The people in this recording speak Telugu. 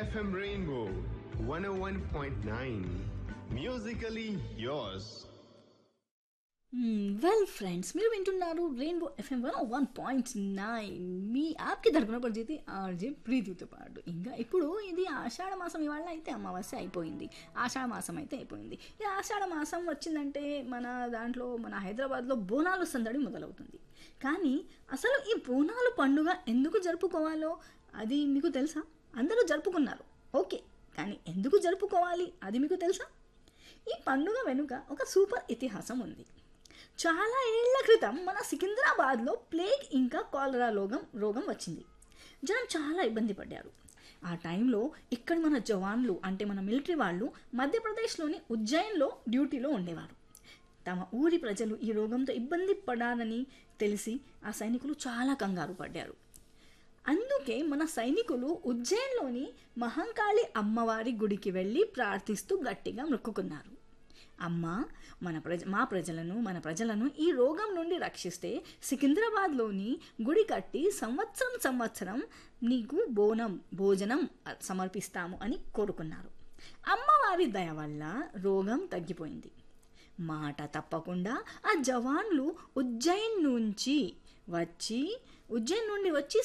FM Rainbow 101.9. Musically yours. Well friends మీరు వింటున్నారు rainbow FM one one point nine మీ యాప్కి తరపున పరిస్థితి ఆర్జే ప్రీతితో పాటు ఇంకా ఇప్పుడు ఇది ఆషాఢ మాసం ఇవాళ అయితే అమావాస్య అయిపోయింది ఆషాఢ మాసం అయితే అయిపోయింది ఈ ఆషాఢ మాసం వచ్చిందంటే మన దాంట్లో మన హైదరాబాద్లో బోనాలు సందడి మొదలవుతుంది కానీ అసలు ఈ బోనాలు పండుగ ఎందుకు జరుపుకోవాలో అది మీకు తెలుసా అందరూ జరుపుకున్నారు ఓకే కానీ ఎందుకు జరుపుకోవాలి అది మీకు తెలుసా ఈ పండుగ వెనుక ఒక సూపర్ ఇతిహాసం ఉంది చాలా ఏళ్ల క్రితం మన సికింద్రాబాద్లో ప్లేగ్ ఇంకా కాలరా రోగం రోగం వచ్చింది జనం చాలా ఇబ్బంది పడ్డారు ఆ టైంలో ఇక్కడ మన జవాన్లు అంటే మన మిలిటరీ వాళ్ళు మధ్యప్రదేశ్లోని ఉజ్జయిన్లో డ్యూటీలో ఉండేవారు తమ ఊరి ప్రజలు ఈ రోగంతో ఇబ్బంది పడాలని తెలిసి ఆ సైనికులు చాలా కంగారు పడ్డారు అందుకే మన సైనికులు ఉజ్జయిన్లోని మహంకాళి అమ్మవారి గుడికి వెళ్ళి ప్రార్థిస్తూ గట్టిగా మొక్కుకున్నారు అమ్మ మన ప్రజ మా ప్రజలను మన ప్రజలను ఈ రోగం నుండి రక్షిస్తే సికింద్రాబాద్లోని గుడి కట్టి సంవత్సరం సంవత్సరం నీకు బోనం భోజనం సమర్పిస్తాము అని కోరుకున్నారు అమ్మవారి దయ వల్ల రోగం తగ్గిపోయింది మాట తప్పకుండా ఆ జవాన్లు ఉజ్జయిన్ నుంచి వచ్చి ఉజ్జయిన్ నుండి వచ్చి